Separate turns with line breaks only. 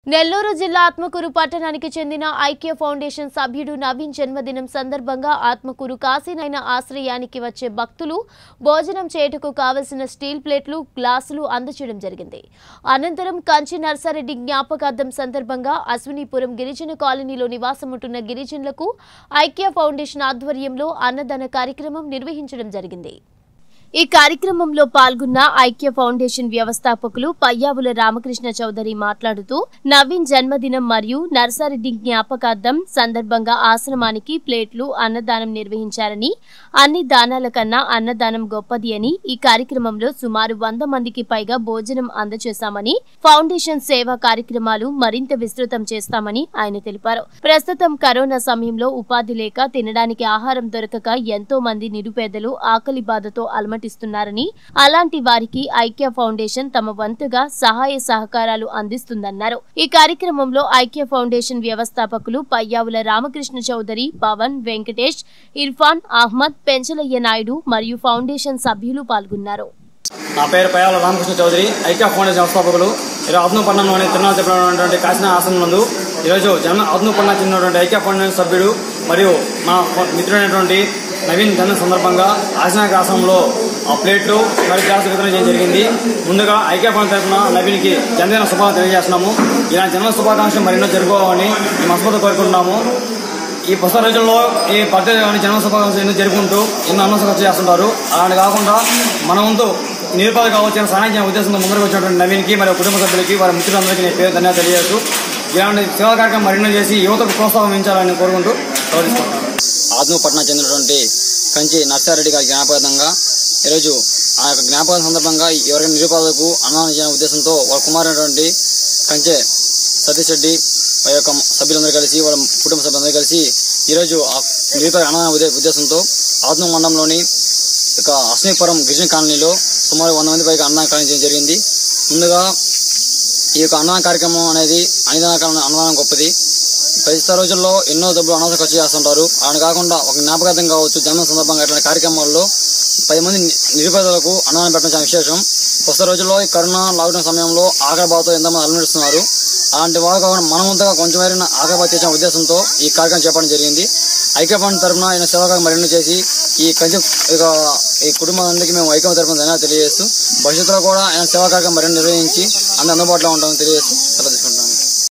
నెల్లూరు జిల్లా ఆత్మకూరు పట్టణానికి చెందిన ఐక్య ఫౌండేషన్ సభ్యుడు నవీన్ జన్మదినం సందర్భంగా ఆత్మకూరు కాశీనైన ఆశ్రయానికి వచ్చే భక్తులు భోజనం చేయుటకు కావలసిన స్టీల్ ప్లేట్లు గ్లాసులు అందచేయడం జరిగింది అనంతరం కంచి నర్సారెడ్డి జ్ఞాపకార్థం సందర్భంగా అశ్వినిపురం గిరిజన కాలనీలో నివాసం ఉంటున్న గిరిజనులకు ఐక్య ఫౌండేషన్ ఆధ్వర్యంలో అన్నదాన కార్యక్రమం నిర్వహించడం జరిగింది ఈ కార్యక్రమంలో పాల్గొన్న ఐక్య ఫౌండేషన్ వ్యవస్థాపకులు పయ్యావుల రామకృష్ణ చౌదరి మాట్లాడుతూ నవీన్ జన్మదినం మరియు నర్సారెడ్డి జ్ఞాపకార్థం సందర్భంగా ఆశ్రమానికి ప్లేట్లు అన్నదానం నిర్వహించారని అన్ని దానాల కన్నా అన్నదానం గొప్పది అని ఈ కార్యక్రమంలో సుమారు వంద మందికి పైగా భోజనం అందజేశామని ఫౌండేషన్ సేవా కార్యక్రమాలు మరింత విస్తృతం చేస్తామని ఆయన తెలిపారు ప్రస్తుతం కరోనా సమయంలో ఉపాధి లేక తినడానికి ఆహారం దొరకక ఎంతో మంది నిరుపేదలు ఆకలి బాధతో అలమటిస్తున్నారని అలాంటి వారికి ఐక్య ఫౌండేషన్ తమ వంతుగా సహాయ సహకారాలు అందిస్తుందన్నారు ఈ కార్యక్రమంలో ఐక్య ఫౌండేషన్ వ్యవస్థాపకులు పయ్యావుల రామకృష్ణ చౌదరి పవన్ వెంకటేష్ ఇర్ఫాన్ అహ్మద్ పెంచలయ్య నాయుడు మరియు ఫౌండేషన్ సభ్యులు పాల్గొన్నారు
నా పేరు పయాల రామకృష్ణ చౌదరి ఐక్య ఫౌండేషన్ వ్యవస్థాపకులు ఈరోజు ఆత్మపట్నంలోని తిరునాళ్ళ చెప్పినటువంటి కాశీనా ఆశ్రమం నందు ఈరోజు జన్మ ఆత్మపట్నం చెందినటువంటి ఐక్య ఫౌండేషన్ సభ్యుడు మరియు మా మిత్రుడైనటువంటి నవీన్ జన్మ సందర్భంగా ఆశనాక ఆశ్రమంలో ఆ ప్లేట్లు మరియు గ్లాసు వితరణ చేయడం జరిగింది ముందుగా ఐక్య ఫౌండేషన్ తరఫున నవీన్కి జన్మదిన శుభాకాంక్షలు తెలియజేస్తున్నాము ఇలాంటి జన్మ శుభాకాంక్షలు మరెన్నో జరుపుకోవాలని మేము మనస్ఫూర్తిగా కోరుకుంటున్నాము ఈ పుస్తక రోజుల్లో ఈ బర్త్డే కానీ జన్మ శుభాకాంక్షలు ఎన్నో జరుపుకుంటూ ఎన్నో అన్నోసం ఖర్చు చేస్తుంటారు అలాంటి కాకుండా మన వంతు నిరుపాధ కావచ్చు సహాయం చేయ ఉద్దేశంతో ముందుకు వచ్చినటువంటి నవీన్కి మరియు కుటుంబ సభ్యులకి వారి మిత్రులందరికీ నేను పేరు ధన్యవాదాలు తెలియజేస్తూ ఇలాంటి సేవా కార్యక్రమం మరెన్నో చేసి యువతకు ప్రోత్సాహించాలని కోరుకుంటూ గౌరవిస్తున్నాను
ఆత్మపట్నం చెందినటువంటి కంచి నర్సారెడ్డి గారి జ్ఞాపకార్థంగా ఈరోజు ఆ యొక్క జ్ఞాపకం సందర్భంగా ఎవరైనా నిరుపాధకు అన్నదానం చేయాలనే ఉద్దేశంతో వాళ్ళ కుమారైనటువంటి కంచె సతీష్ రెడ్డి వారి యొక్క సభ్యులందరూ కలిసి వాళ్ళ కుటుంబ సభ్యులందరూ కలిసి ఈరోజు ఆ నిరుపేద అన్నదాన ఉద్దే- ఉద్దేశంతో ఆత్మ మండలంలోని యొక్క అశ్వీపురం గిరిజన కాలనీలో సుమారు వంద మంది పైగా అన్నదానం కార్యం చేయడం జరిగింది ముందుగా ఈ యొక్క అన్నదాన కార్యక్రమం అనేది అన్నదాన కార్య- అన్నదానం గొప్పది ప్రస్తుత రోజుల్లో ఎన్నో డబ్బులు అనవసరం ఖర్చు చేస్తుంటారు అలా కాకుండా ఒక జ్ఞాపకార్థం కావచ్చు జన్మ సందర్భంగా ఇట్లాంటి కార్యక్రమాల్లో పది మంది ని- నిరుపేదలకు అన్నదానం పెట్టడం చాలా విశేషం ప్రస్తుత రోజుల్లో ఈ కరోనా లాక్డౌన్ సమయంలో ఆకలి బాధతో ఎంతమంది అలమటిస్తున్నారు అలాంటి వారు కాకుండా మనవంతుగా కొంచెం మేరైన ఆకలి బాధ తీర్చిన ఉద్దేశంతో ఈ కార్యక్రమం చేపట్టడం జరిగింది ఐక్య ఫండ్ తరఫున ఆయన సేవగా మరెన్నో చేసి ఈ కంచె ఇక ఈ కుటుంబానికి మేము ఐక్యం తరఫున ధన్యవాదాలు తెలియజేస్తూ భవిష్యత్తులో కూడా ఆయన సేవా కార్యక్రమం మరెన్నో నిర్వహించి అందరి అందుబాటులో ఉంటామని తెలియజేస్తూ చాలా